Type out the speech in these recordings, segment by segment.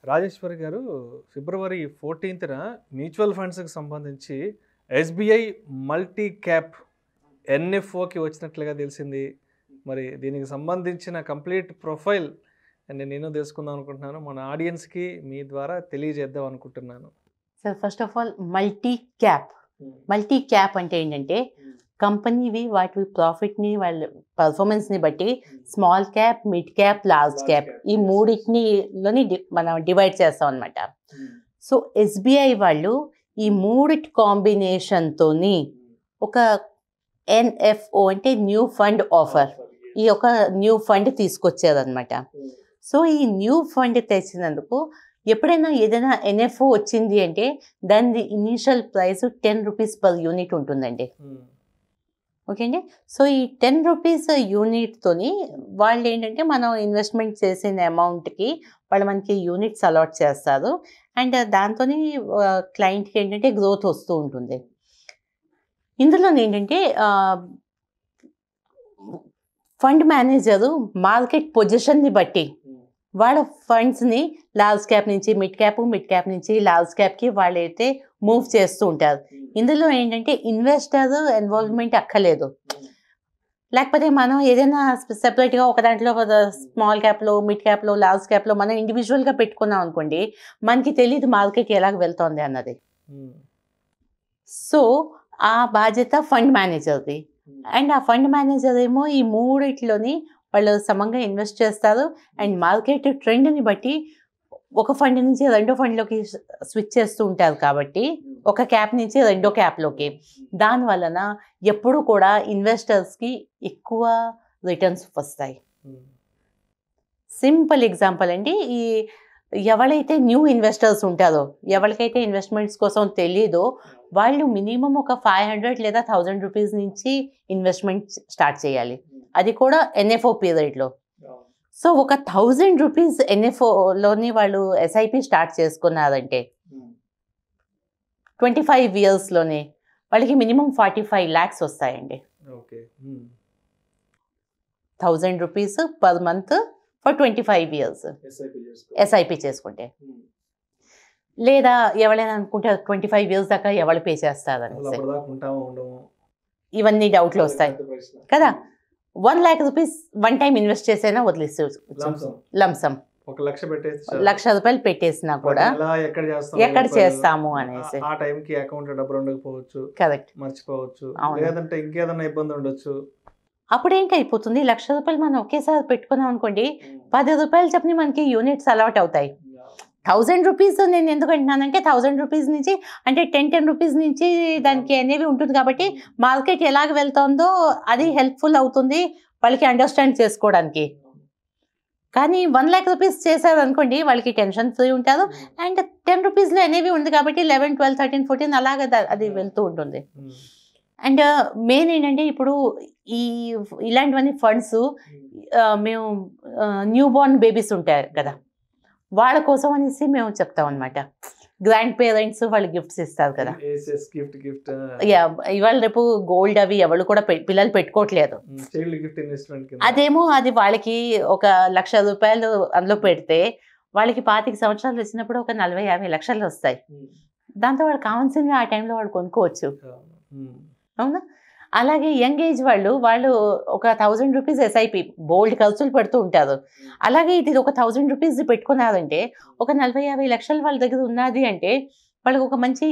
రాజేశ్వరి గారు ఫిబ్రవరి ఫోర్టీన్త్న మ్యూచువల్ ఫండ్స్కి సంబంధించి SBI multi cap ఎన్ఎఫ్ఓకి వచ్చినట్లుగా తెలిసింది మరి దీనికి సంబంధించిన కంప్లీట్ ప్రొఫైల్ అండ్ నేను తెలుసుకుందాం అనుకుంటున్నాను మన ఆడియన్స్కి మీ ద్వారా తెలియజేద్దాం అనుకుంటున్నాను sir first of all multi cap multi cap అంటే ఏంటంటే కంపెనీవి వాటి ప్రాఫిట్ని వాళ్ళ పర్ఫార్మెన్స్ని బట్టి small cap mid cap large cap ఈ మూడింటిలోని మనం డివైడ్ చేస్తాం అనమాట సో ఎస్బీఐ వాళ్ళు ఈ మూడిటి కాంబినేషన్తోని ఒక ఎన్ఎఫ్ఓ అంటే న్యూ ఫండ్ ఆఫర్ ఈ ఒక న్యూ ఫండ్ తీసుకొచ్చారనమాట సో ఈ న్యూ ఫండ్ తెచ్చినందుకు ఎప్పుడైనా ఏదైనా ఎన్ఎఫ్ఓ వచ్చింది అంటే దాని initial price ten rupees per unit ఉంటుందండి ఓకే అండి సో ఈ టెన్ రూపీస్ యూనిట్తోని వాళ్ళు ఏంటంటే మనం ఇన్వెస్ట్మెంట్ చేసిన అమౌంట్కి వాళ్ళు మనకి యూనిట్స్ అలాట్ చేస్తారు అండ్ దాంతో క్లయింట్కి ఏంటంటే గ్రోత్ వస్తూ ఉంటుంది ఇందులో ఏంటంటే ఫండ్ మేనేజరు మార్కెట్ పొజిషన్ని బట్టి వాళ్ళ ఫండ్స్ని లార్జ్ క్యాప్ నుంచి మిడ్ క్యాప్ మిడ్ క్యాప్ నుంచి లార్జ్ క్యాప్కి వాళ్ళైతే మూవ్ చేస్తూ ఉంటారు ఇందులో ఏంటంటే ఇన్వెస్టర్ ఇన్వాల్వ్మెంట్ అక్కర్లేదు లేకపోతే మనం ఏదైనా సెపరేట్గా ఒక దాంట్లో స్మాల్ క్యాప్లో మిడ్ క్యాప్లో లార్జ్ క్యాప్లో మనం ఇండివిజువల్గా పెట్టుకున్నాం అనుకోండి మనకి తెలియదు మార్కెట్ ఎలాగ వెళ్తోంది అన్నది సో ఆ బాధ్యత ఫండ్ మేనేజర్ది అండ్ ఆ ఫండ్ మేనేజర్ ఏమో ఈ మూడిట్లోని వాళ్ళు సమంగా ఇన్వెస్ట్ చేస్తారు అండ్ మార్కెట్ ట్రెండ్ని బట్టి ఒక ఫండ్ నుంచి రెండో ఫండ్లోకి స్విచ్ చేస్తూ ఉంటారు కాబట్టి ఒక క్యాప్ నుంచి రెండో క్యాప్లోకి దాని వలన ఎప్పుడు కూడా ఇన్వెస్టర్స్కి ఎక్కువ రిటర్న్స్ వస్తాయి సింపుల్ ఎగ్జాంపుల్ అండి ఈ ఎవరైతే న్యూ ఇన్వెస్టర్స్ ఉంటారో ఎవరికైతే ఇన్వెస్ట్మెంట్స్ కోసం తెలీదో వాళ్ళు మినిమం ఒక ఫైవ్ హండ్రెడ్ లేదా థౌజండ్ రూపీస్ నుంచి ఇన్వెస్ట్మెంట్ స్టార్ట్ చేయాలి అది కూడా ఎన్ఎఫ్ఓ పీరియడ్లో సో ఒక థౌజండ్ రూపీస్ ఎన్ఎఫ్ఓలోని వాళ్ళు ఎస్ఐపి స్టార్ట్ చేసుకున్నారంటే ట్వంటీ ఫైవ్ ఇయర్స్లోనే వాళ్ళకి మినిమం ఫార్టీ ఫైవ్ ల్యాక్స్ వస్తాయండి okay thousand rupees per month for twenty five years SIP చేసుకుంటే లేదా ఎవరైనా అనుకుంటే ట్వంటీ ఫైవ్ ఇయర్స్ దాకా ఎవరు పే చేస్తారనేసి అప్పటిదాకా ఉంటాము ఉండము ఇవన్నీ డౌట్లు వస్తాయి కదా one lakh rupees one time invest చేసైనా వదిలేసి లంసం. లంసమ్ ఒక లక్ష పెట్టేసి చాలు. లక్ష రూపాయలు పెట్టేసినా కూడా ప్రతి నెల ఎక్కడ చేస్తాం ఎక్కడ రూపాయలు. చేస్తాము అనేసి. ఆ టైంకి అకౌంట్ డబ్బులు ఉండకపోవచ్చు కరెక్ట్ మర్చిపోవచ్చు అవును. లేదంటే ఇంకేదన్నా ఇబ్బంది ఉండొచ్చు అప్పుడు ఏంటి అయిపోతుంది లక్ష రూపాయలు మనం ఒకేసారి పెట్టుకున్నాం అనుకోండి పది రూపాయలు చెప్పని మనకి యూనిట్స్ అలాట్ అవుతాయి థౌజండ్ రూపీస్ నేను ఎందుకు అంటున్నానంటే థౌజండ్ రూపీస్ నుంచి అంటే టెన్ టెన్ రూపీస్ నుంచి దానికి అనేవి ఉంటుంది కాబట్టి మార్కెట్ ఎలాగ వెళ్తుందో అది హెల్ప్ఫుల్ అవుతుంది వాళ్ళకి అండర్స్టాండ్ చేసుకోవడానికి కానీ వన్ ల్యాక్ రూపీస్ చేశారు అనుకోండి వాళ్ళకి టెన్షన్ ఫ్రీ ఉంటారు అండ్ టెన్ రూపీస్లో అనేవి ఉంది కాబట్టి లెవెన్ ట్వెల్వ్ థర్టీన్ ఫోర్టీన్ అలాగ ద- అది వెళ్తూ ఉంటుంది ఉమ్. అండ్ మెయిన్ ఏంటంటే ఇప్పుడు ఈ ఇలాంటివన్నీ ఫండ్స్ మేము న్యూ బోర్న్ బేబీస్ ఉంటాయి కదా వాళ్ళ కోసం అనేసి మేము చెప్తాం అనమాట గ్రాండ్ పేరెంట్స్ వాళ్ళు గిఫ్ట్స్ ఇస్తారు కదా ఏసెస్ గిఫ్ట్ గిఫ్ట్ యా ఇవాళ రేపు గోల్డ్ అవి ఎవరు కూడా పె- పిల్లలు పెట్టుకోవట్లేదు చైల్డ్ గిఫ్ట్ ఇన్వెస్ట్మెంట్ కింద అదేమో అది వాళ్ళకి ఒక లక్ష రూపాయలు అందులో పెడితే వాళ్ళకి పాతిక సంవత్సరాలు వచ్చినప్పుడు ఒక నలభై యాభై లక్షలు వస్తాయి ఉమ్. దాంతో వాళ్ళు కావాల్సినవి ఆ టైంలో వాళ్ళు కొనుక్కోవచ్చు ఉమ్. అవునా అలాగే యంగ్ ఏజ్ వాళ్ళు వాళ్ళు ఒక థౌజండ్ రూపీస్ ఎస్ఐపి బోల్డ్ ఖర్చులు పెడుతూ ఉంటారు అలాగే ఇది ఒక థౌజండ్ రూపీస్ పెట్టుకున్నారంటే ఒక నలభై యాభై లక్షలు వాళ్ళ దగ్గర ఉన్నది అంటే వాళ్ళకి ఒక మంచి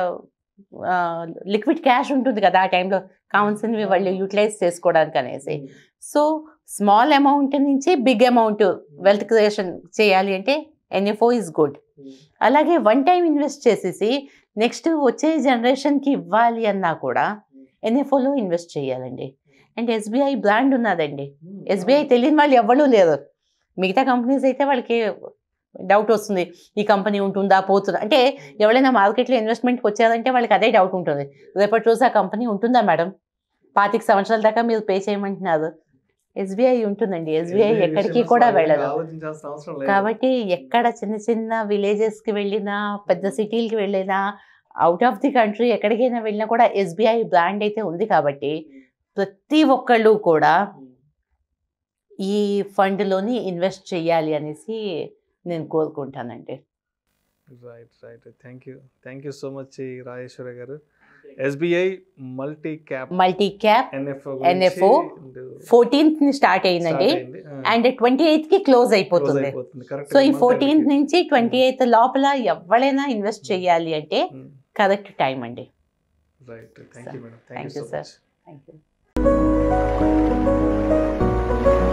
లిక్విడ్ క్యాష్ ఉంటుంది కదా ఆ టైంలో కావాల్సినవి వాళ్ళు యూటిలైజ్ చేసుకోవడానికి అనేసి సో స్మాల్ అమౌంట్ నుంచి బిగ్ అమౌంట్ వెల్త్ క్రియేషన్ చేయాలి అంటే ఎన్ఎఫ్ఓ ఇస్ గుడ్ అలాగే వన్ టైం ఇన్వెస్ట్ చేసేసి నెక్స్ట్ వచ్చే జనరేషన్కి ఇవ్వాలి అన్నా కూడా ఎన్ఎఫ్ఓలో ఇన్వెస్ట్ చేయాలండి అండ్ ఎస్బీఐ బ్రాండ్ ఉన్నదండి ఎస్బీఐ తెలియని వాళ్ళు ఎవ్వరూ లేరు మిగతా కంపెనీస్ అయితే వాళ్ళకి డౌట్ వస్తుంది ఈ కంపెనీ ఉంటుందా పోతుందా అంటే ఎవరైనా మార్కెట్లో ఇన్వెస్ట్మెంట్కి వచ్చారంటే వాళ్ళకి అదే డౌట్ ఉంటుంది రేపటి రోజు ఆ కంపెనీ ఉంటుందా మేడం పాతిక సంవత్సరాల దాకా మీరు పే చేయమంటున్నారు ఎస్బీఐ ఉంటుందండి ఎస్బీఐ SBI ఎక్కడికి విషయంలో కూడా అసలు వెళ్ళదు ఆలోచించాల్సిన అవసరం లేదు కాబట్టి ఎక్కడ చిన్న చిన్న విలేజెస్కి వెళ్ళినా పెద్ద సిటీలకి వెళ్ళినా అవుట్ ఆఫ్ ది కంట్రీ ఎక్కడికైనా వెళ్ళినా కూడా ఎస్బీఐ బ్రాండ్ అయితే ఉంది కాబట్టి ప్రతి ఒక్కళ్ళు కూడా ఈ ఫండ్లోని ఇన్వెస్ట్ చేయాలి అనేసి నేను కోరుకుంటానండి right right thank you thank you so much Rajeshwara గారు SBI multi cap multi cap NFO NFO fourteenth ని స్టార్ట్ అయిందండి అండ్ ట్వంటీ ఎయిత్ కి క్లోజ్ అయిపోతుంది సో ఈ ఫోర్టీన్త్ నుంచి ట్వంటీ ఎయిత్ లోపల ఎవరైనా ఇన్వెస్ట్ చేయాలి అంటే కరెక్ట్ టైం అండి right thank you madam Thank thank you you, so sir. Much thank you